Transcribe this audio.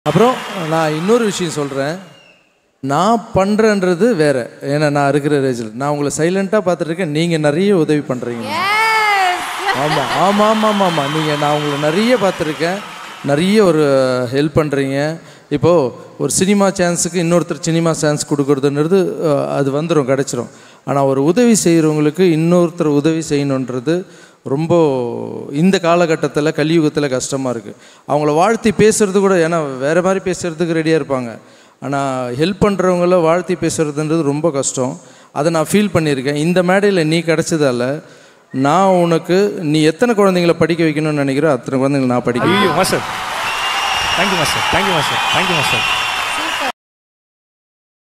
அப்புறம் நான் இன்னொரு விஷயம் சொல்கிறேன் நான் பண்ணுறேன்றது வேற ஏன்னா நான் இருக்கிற ரேஜில் நான் உங்களை சைலண்ட்டாக பார்த்துட்ருக்கேன் நீங்கள் நிறைய உதவி பண்ணுறீங்க ஆமாம் ஆமாம் ஆமாம் ஆமாம் ஆமாம் நீங்கள் நான் உங்களை நிறைய பார்த்துருக்கேன் நிறைய ஒரு ஹெல்ப் பண்ணுறீங்க இப்போது ஒரு சினிமா சான்ஸுக்கு இன்னொருத்தர் சினிமா சான்ஸ் கொடுக்குறதுன்றது அஹ், அது வந்துடும் கிடச்சிரும் ஆனால் ஒரு உதவி செய்கிறவங்களுக்கு இன்னொருத்தர் உதவி செய்யணுன்றது ரொம்ப இந்த காலகட்டத்தில் கலியுகத்தில் கஷ்டமாக இருக்குது அவங்கள வாழ்த்தி பேசுறது கூட ஏன்னா வேறு மாதிரி பேசுகிறதுக்கு ரெடியாக இருப்பாங்க ஆனால் ஹெல்ப் பண்ணுறவங்கள வாழ்த்தி பேசுகிறதுன்றது ரொம்ப கஷ்டம் அதை நான் ஃபீல் பண்ணியிருக்கேன் இந்த மேடையில் நீ கிடச்சதால நான் உனக்கு நீ எத்தனை குழந்தைங்கள படிக்க வைக்கணும்னு நினைக்கிறோ அத்தனை குழந்தைங்கள நான் படிக்க ஐயோ master thank you master thank you master thank you master